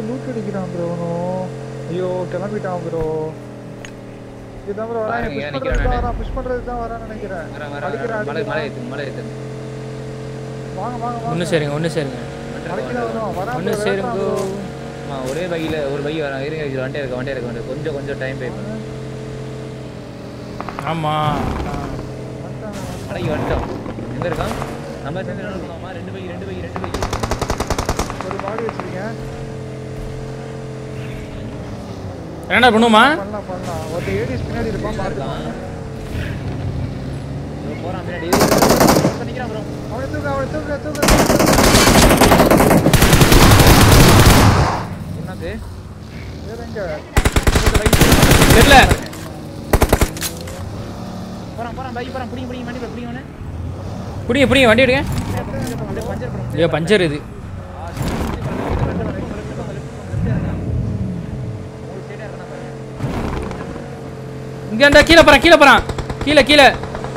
Loot அடிக்கிறான் bro ஐயோ கிளம்பிட்டான் ப்ரோ இதுதான் ப்ரோ வரான் பாருங்க, புஷ் நிக்கிறேன் பண்றது தான் நானு. வரான் புஷ் பண்றது தான் வரான்னு நினைக்கிறேன் வர வர அடிக்கிறான், வர. மலை மலை அடிக்கிறான். ஏத்து மலை ஏத்து வாங்க வாங்க வாங்க ஒன்று சேருங்க ஒன்று சேருங்க மலைக்கு தான் வரும் வரான் ஒன்று bro, சேருங்க வேண்டாம் bro. bro. ஆமா ஒரே பையில ஒரு பை வர இருங்க இது வண்டே இருக்க வண்டே இருக்க வண்டே கொஞ்சம் கொஞ்சம் டைம் பே பண்ணு ஆமாம் மலைக்கு வந்துட்டோம் எங்க இருக்கான் நம்ம சேர்ந்து நடக்கணுமா ரெண்டு பை ரெண்டு பை ரெண்டு பை ஒரு பாடி வச்சிருக்கேன் என்னடா பண்ணுவோமா பண்ணலாம் பண்ணலாம் ஒருத்த ஏடிஸ் பின்னாடி இருப்பான் பார்த்துக்கலாம் இதோ போறான் பின்னாடி ஒருத்தன் நிக்கிறான் bro அவனை தூக்கு அவனை தூக்கு தூக்கு என்னது வேற எங்க தெரியல போறான் போறான் பை போறான் புடிங்க புடிங்க மண்டி புடிங்க அவனை பிடிங்க பிடிங்க வண்டி எடுங்க அப்படியே பஞ்சர் போறான் ஐயோ பஞ்சர் இது இங்க இருந்தா கீழே போறான் கீழே போறான் கீழே கீழே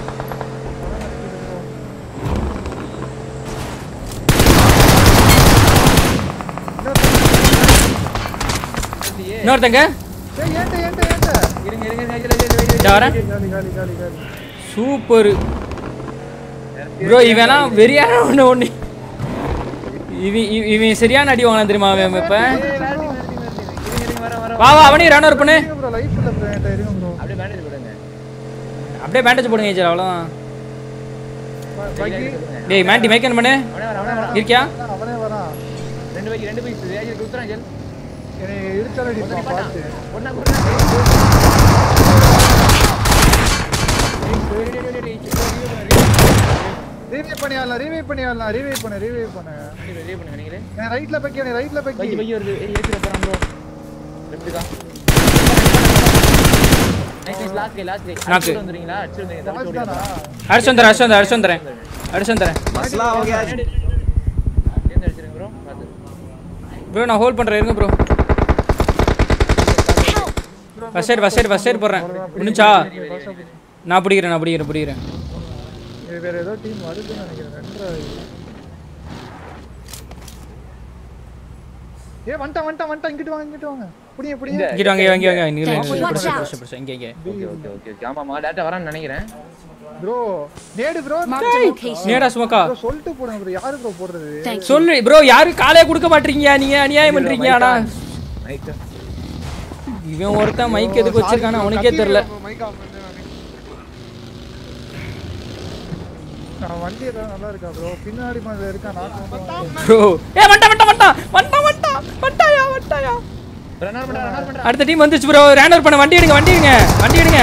இன்னொருத்தங்க ஏய் ஏன்ட்ட ஏன்ட்ட ஏன்ட்ட இருங்க இருங்க இருங்க இருங்க, இருங்க, இருங்க, இதோ வரேன் காலி காலி காலி காலி சூப்பர் ப்ரோ இவெல்லாம் வெறியான ஒன்று ஒன்று இவன் இவன் இவன் சரியான அடி வாங்கலாம் தெரியுமா அவன் இப்ப வா வா அவனையும் ரன் அவுட் பண்ணு ப்ரோ லைஃப் இல்ல ப்ரோ என்கிட்ட இருங்க ப்ரோ அப்படியே பேண்டேஜ் போடுங்க அப்படியே பேண்டேஜ் போடுங்க ஏஜர் அவ்வளோதான் பைக்கி டேய் மேண்டி மேக்கன் பண்ணு அவனே வர அவனே வர இருக்கியா அவனே வரான் ரெண்டு பை ரெண்டு பை ஏஜ் குத்துறான் ஜெல் என்னை இடிச்சாலும் அடிப்பான் பார்த்து ஒண்ணா ஒண்ணா ரீவைவ் பண்ணி ஆடலாம் ரீவைவ் பண்ணி ஆடலாம் ரீவைவ் பண்ணு ரீவைவ் பண்ணு ரெடி பண்ணுங்க நீங்களே என் ரைட்ல பக்கி என் ரைட்ல பை பக்கி பை வருது ஏய் ஏத்தி போறான் ப்ரோ லெஃப்ட் தான் நைஸ் நைஸ் லாஸ்ட் கே லாஸ்ட் கே Knock. அடிச்சு வந்துறீங்களா அடிச்சு வந்துறீங்க தப்பிச்சு ஓடி தானா அடிச்சு வந்துறேன் அடிச்சு வந்துறேன் அடிச்சு வந்துறேன் அடிச்சு வந்துறேன் मसला हो गया जी ஏந்து அடிச்சிருங்க ப்ரோ பாத்து ப்ரோ நான் ஹோல்ட் பண்றேன் இருங்க bro first aid first aid first aid போடுறேன் முடிஞ்சா நான் பிடிக்கிறேன் நான் பிடிக்கிறேன் பிடிக்கிறேன் இது வேற ஏதோ டீம் வருதுன்னு நினைக்கிறேன் ரெண்டரை ஏ வந்துட்டான் வந்துட்டான் வந்துட்டான் இங்கிட்டு வாங்க இங்கிட்டு வாங்க புடிங்க புடிங்க இங்கிட்டு வாங்க இங்க வாங்க இங்க Thank you. Watch out. இங்க இங்க இங்க ஓகே ஓகே ஓகே ஓகே ஆமாமா டேட்டா வரான்னு நினைக்கிறேன் ப்ரோ நேடு ப்ரோ Marked a location. நேடா சுமக்கா ப்ரோ சொல்லிட்டு போடுங்க ப்ரோ யாரு ப்ரோ போடுறது Thank you. சொல்லு ப்ரோ யாரும் காலே கொடுக்க மாட்டீங்க நீங்க அநியாயம் பண்றீங்க ஆனா மைக் இவன் ஒருத்தன் மைக் எதுக்கு வச்சிருக்கானு அவனுக்கே தெரியல நான் வண்டி ஏதாவது நல்லா இருக்கா ப்ரோ பின்னாடி மாதிரி இருக்கா நான் ப்ரோ ஏ வண்டா வண்டா வண்டா வண்டா வண்டா வண்டாயா வண்டாயா ரன்னர் பண்றா ரன்னர் பண்றா அடுத்த டீம் வந்துச்சு ப்ரோ ரேண்டர் பண்ண வண்டி எடுங்க வண்டி எடுங்க வண்டி எடுங்க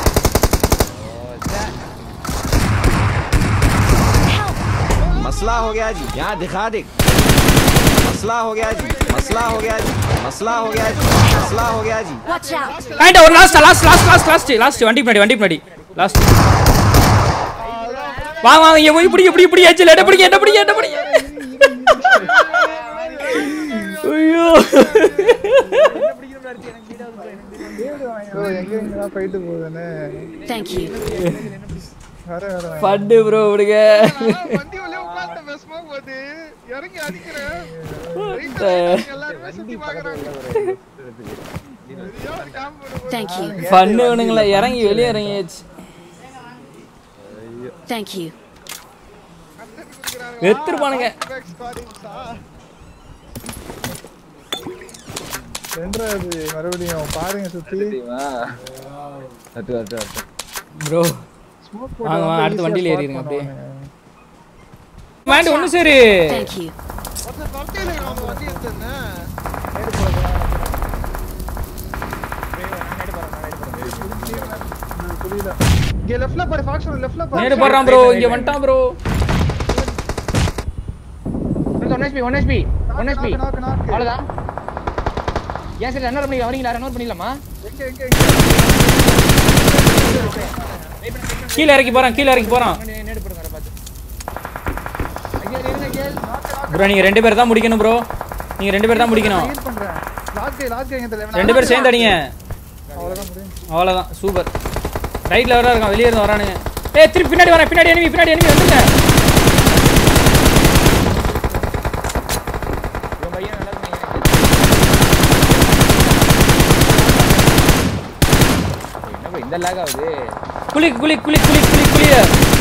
मसला हो गया जी यहाँ दिखा दे मसला हो गया जी मसला हो गया जी मसला हो गया जी मसला हो गया जी Watch out. ஆயிட்ட ஒரு last last last last last last வண்டி பின்னாடி வண்டி பின்னாடி லாஸ்ட் வா வா இங்க போய் இப்படி இப்படி இப்படி ஏச்சல என்ன பிடிக்க என்ன பிடிக்க என்ன பிடிக்க ஐயோ ப்ரோ எங்க எங்க போயிட்டு போகுதுன்னு Thank you. வர வர பண்டு ப்ரோ விடுங்க வண்டி உள்ளே உட்கார்ந்து பேசுமா போது இறங்கி அடிக்கிறேன் எல்லாரும் சுத்தி பாக்குறாங்க Thank you. பண்ணு இவனுங்கள இறங்கி வெளியே இறங்கியாச்சு Thank you. வெத்துருப்பானுங்க ரெண்டாவது மறுபடியும் பாருங்க சுத்தி தெரியுமா அத்து அத்து அத்து ப்ரோ ஸ்மோக் வாங்க, வாங்க, அடுத்த போட்டு வண்டியில easy-ஆ ஏறிடுங்க spot அப்படியே. பண்ணுவாங்க. மாண்டு ஒண்ணு சரி Thank you. புரியல இங்க லெஃப்ட்ல பாரு ஃபாக்ஸ் லெஃப்ட்ல பாரு நேடு போடுறான் ப்ரோ இங்க வந்துட்டான் bro one HP one HP one HP knock, knock, knock. அவ்வளவுதான் ஏன் சரி ரன்னர் பண்ணி வரீங்களா ரன்னர் பண்ணிடலாமா எங்க எங்க எங்க கீழே இறக்கி போறான் கீழே இறக்கி போறான் நேடு போடுங்க அதை பார்த்து அகேல் இருங்க அகேல் ப்ரோ நீங்க ரெண்டு பேர் தான் முடிக்கணும் ப்ரோ நீங்க ரெண்டு பேர் தான் முடிக்கணும் ஹீல் பண்றேன் லாக் லாக் எங்க தெரியல ரெண்டு பேர் சேர்ந்து அடிங்க அவ்வளவுதான் முடியும் அவ்வளவுதான் சூப்பர் ரைட்ல வர இருக்கான் வெளியே இருந்து வரானுங்க ஏய் திருப்பி பின்னாடி வரேன் பின்னாடி enemy பின்னாடி enemy வந்துருங்க இவன் பையன் நல்லா இருக்கு இந்த லேக் ஆகுது குளி குளி குளி குளி குளி குளிய